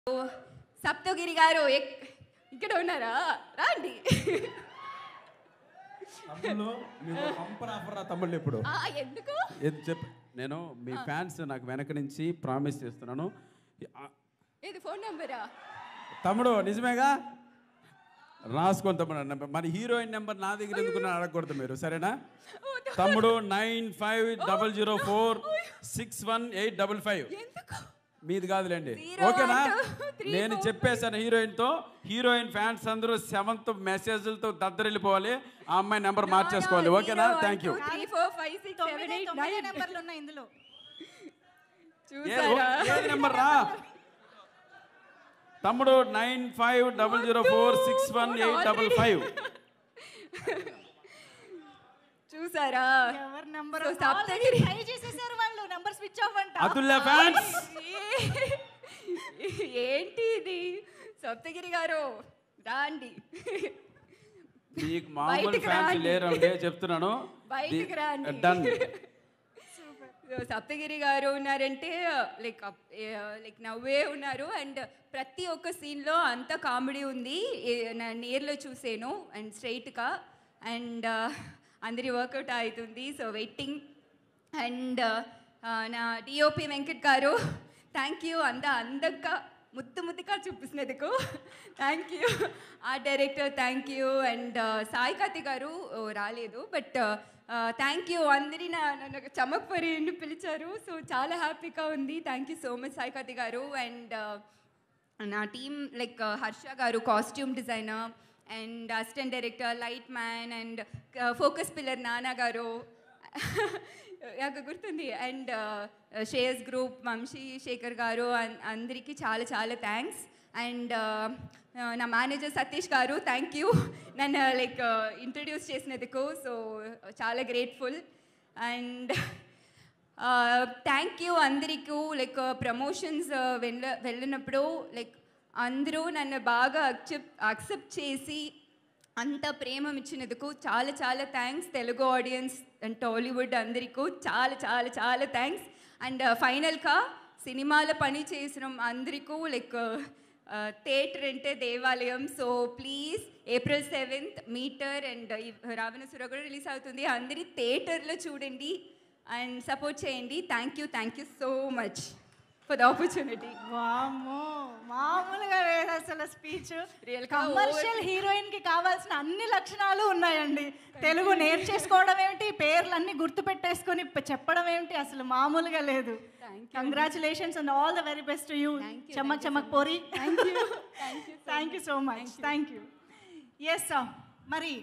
సప్తగిరి గారు ఎక్- ఇక్కడ ఉన్నారా రాండి తమ్ముళ్ళు మీకు పంపర్ ఆఫర్ రా తమ్ముళ్ళు ఇప్పుడు ఆ, ఎందుకు ఏది చెప్పు నేను మీ ఫ్యాన్స్ నాకు వెనక నుంచి ప్రామిస్ చేస్తున్నాను ఆ, ఇది ఫోన్ నెంబరా తమ్ముడు నిజమేగా రాసుకోండి తమ్ముడు నెంబర్ మరి హీరోయిన్ నెంబర్ నా దగ్గర ఎందుకు అడగకూడదు మీరు సరేనా తమ్ముడు nine five double zero four six one eight double five ఎందుకు మీది కాదులేండి Zero, ఓకేనా one, two, three, నేను four. చెప్పేశాను హీరోయిన్ తో హీరోయిన్ ఫ్యాన్స్ అందరూ సెవెంత్ మెసేజ్లతో దద్దరిల్లిపోవాలి ఆ అమ్మాయి నెంబర్ మార్చేసుకోవాలి ఓకేనా thank you three four five six seven తొమ్మిది ఎయిట్ తొమ్మిది నైన్ నెంబర్లు ఉన్నాయి ఇందులో చూసారా ఏ నెంబర్ రా తమ్ముడు nine five double zero four six one eight double five చూసారా ఎవరి నంబర్ So, సప్తగిరి. ట్రై చేసేసారు వాళ్ళు నంబర్ స్విచ్ ఆఫ్ అంట అతుల్య ఫ్యాన్స్ ఏంటి ఇది సప్తగిరి గారు రాండి మీకు మామూలు బయటికి ఫ్యాన్స్ రాండి. లేరంటే చెప్తున్నాను బయటికి రాండి. డన్ So, సప్తగిరి గారు ఉన్నారంటే లైక్ లైక్ నవ్వే ఉన్నారు అండ్ ప్రతి ఒక్క సీన్లో అంత కామెడీ ఉంది ఏ- నా నేర్లో చూసాను అండ్ స్ట్రైట్గా అండ్ అందరి వర్కౌట్ అవుతుంది సో వెయిటింగ్ అండ్ నా DOP Venkat garu thank you అంద అందంగా ముద్దు ముద్దుగా చూపిస్తున్నందుకు thank you art director thank you and Sai Karthik garu ఓ, రాలేదు బట్ థ్యాంక్ యూ అందరి నా నన్ను చమక్ పరి పిలిచారు సో చాలా హ్యాపీగా ఉంది thank you so much Sai Karthik garu and నా team like Harsha garu costume designer and assistant director light man and focus puller Nana garu నాకు గుర్తుంది అండ్ శ్రేయస్ గ్రూప్ వంశీ శేఖర్ గారు అన్- అందరికీ చాలా చాలా థ్యాంక్స్ అండ్ నా manager Satish garu thank you నన్ను లైక్ ఇంట్రడ్యూస్ చేసినందుకు సో చాలా గ్రేట్ఫుల్ అండ్ థ్యాంక్ యూ అందరికీ లైక్ ప్రమోషన్స్ వెళ్ళ వెళ్ళినప్పుడు లైక్ అందరూ నన్ను బాగా అక్సెప్ట్ అక్సెప్ట్ చేసి అంత ప్రేమ ఇచ్చినందుకు చాలా చాలా thanks Telugu audience and Tollywood అందరికీ చాలా చాలా చాలా థ్యాంక్స్ అండ్ ఫైనల్గా సినిమాలో పని చేసిన అందరికీ లైక్ థియేటర్ అంటే దేవాలయం so please April seventh Meter and Ravanasura కూడా రిలీజ్ అవుతుంది అందరి థియేటర్లో చూడండి అండ్ సపోర్ట్ చేయండి thank you thank you so much for the opportunity వామ్మో మామూలుగా లేదు అసలు స్పీచ్ Real గా కమర్షియల్ హీరోయిన్ కి కావాల్సిన అన్ని లక్షణాలు ఉన్నాయండి తెలుగు నేర్చేసుకోవడం ఏమిటి పేర్లు అన్ని గుర్తు పెట్టేసుకొని ప- చెప్పడం ఏమిటి అసలు మామూలుగా లేదు Thank you. Congratulations and all the very best you Thank you, Chamak thank you Chamak so పోరి Thank you. Thank you so thank you so much thank you yes మరి